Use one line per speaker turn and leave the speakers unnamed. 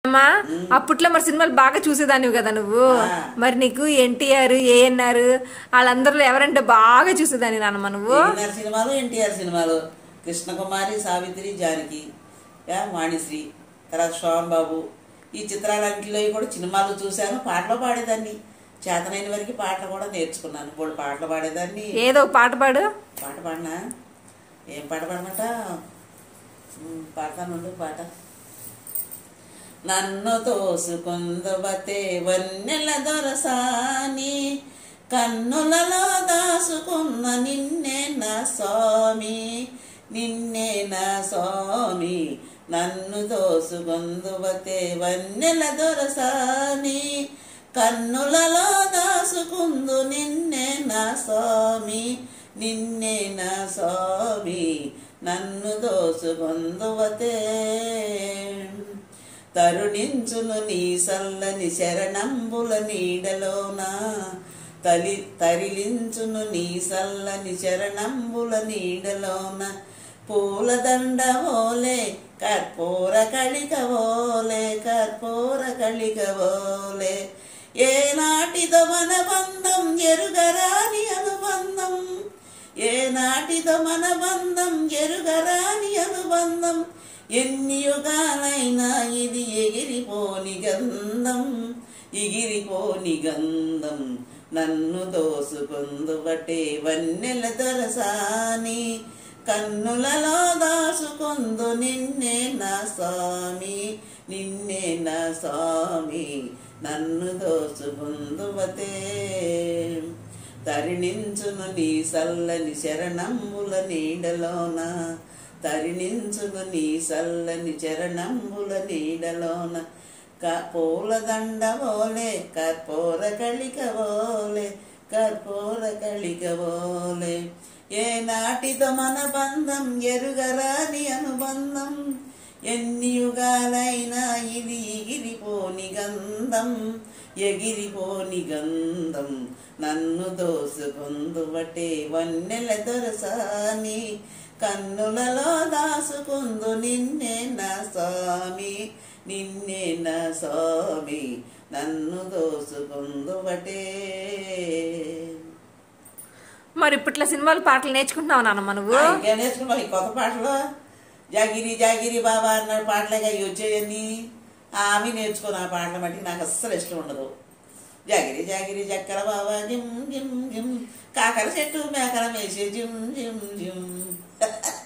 అమ్మా అప్పట్లో మరి సినిమాలు బాగా చూసేదానివి కదా నువ్వు
ఆ.
మరి నీకు ఎన్టీఆర్ ఏఎన్ఆర్ వాళ్ళందరిలో ఎవరంటే బాగా చూసేదాన్ని నాన్నమ్మ నువ్వు
ఎన్ఆర్ సినిమాలు ఎన్టీఆర్ సినిమాలు కృష్ణకుమారి సావిత్రి జానకి యా, వాణిశ్రీ తర్వాత శోభన్ బాబు ఈ చిత్రాలన్నింటిలో కూడా సినిమాలు చూశాను పాటలు పాడేదాన్ని చేతనైన వరకు పాటలు కూడా నేర్చుకున్నాను ఇప్పుడు పాటలు పాడేదాన్ని
ఏదో ఒక పాట పాడు
పాట పాడినా ఏం పాట పాడమంట ఉమ్, పాడతానుండు పాట నన్ను తోసుకుందుబతే వన్నెల దొరసాని కన్నులలో దాసుకున్న నిన్నే నా స్వామి నిన్నే నా స్వామి నన్ను దోసుకుందుబతే వన్నెల దొరసాని కన్నులలో దాసుకుందు నిన్నే నా స్వామి నిన్నే నా స్వామి నన్ను దోసుకొందువతే తరుణించును నీ సల్లని శరణంబుల నీడలోన తలి తరిలించును నీ సల్లని శరణంబుల నీడలోన పూలదండ ఓలే కర్పూర కళిక ఓలే కర్పూర కళిక ఓలే ఏనాటిదో మన బంధం ఎరుగరాని అనుబంధం ఏనాటిదో మన బంధం ఎరుగరాని అనుబంధం ఎన్ని యుగాలైనా ఇది ఎగిరిపోని గంధం ఎగిరిపోని గంధం నన్ను దోసుకొందుబటే వన్నెల దొరసాని కన్నులలో దాసుకొందు నిన్నే నా స్వామి నిన్నే నా స్వామి నన్ను దోసుకొందువతే తరిణించును నీ సల్లని శరణంబుల నీడలోన తరిణించును నీ సల్లని చరణంబుల నీడలోన క పూలదండ ఓలే కర్పూర కళిక ఓలే కర్పూర కళిక ఓలే ఏ నాటితో మన బంధం ఎరుగరాని అనుబంధం ఎన్ని యుగాలైనా ఇది ఎగిరిపోని గంధం ఎగిరిపోని గంధం నన్ను దోసుకొందుబటే వన్నెల దొరసాని కన్నులలో దాసుకుందు నిన్నే నా స్వామి నిన్నే నా స్వామి నన్ను దోసుకుందుబటే
మరి ఇప్పట్లో సినిమాలు పాటలు నేర్చుకుంటున్నావు నాన్నమ్మ నువ్వు
ఆ, ఇంకా నేర్చుకున్నావు ఈ కొత్త పాటలు జాగిరి జాగిరి బాబా అన్న పాటలేగా ఇవి వచ్చేయన్ని అవి నేర్చుకుని ఆ పాటలు బట్టి నాకు అస్సలు ఇష్టం ఉండదు జాగిరి జాగిరి చక్కర బాబా జిమ్ జిమ్ జిమ్ కాకర చెట్టు మేకల మేసే జిమ్ జిమ్ జిమ్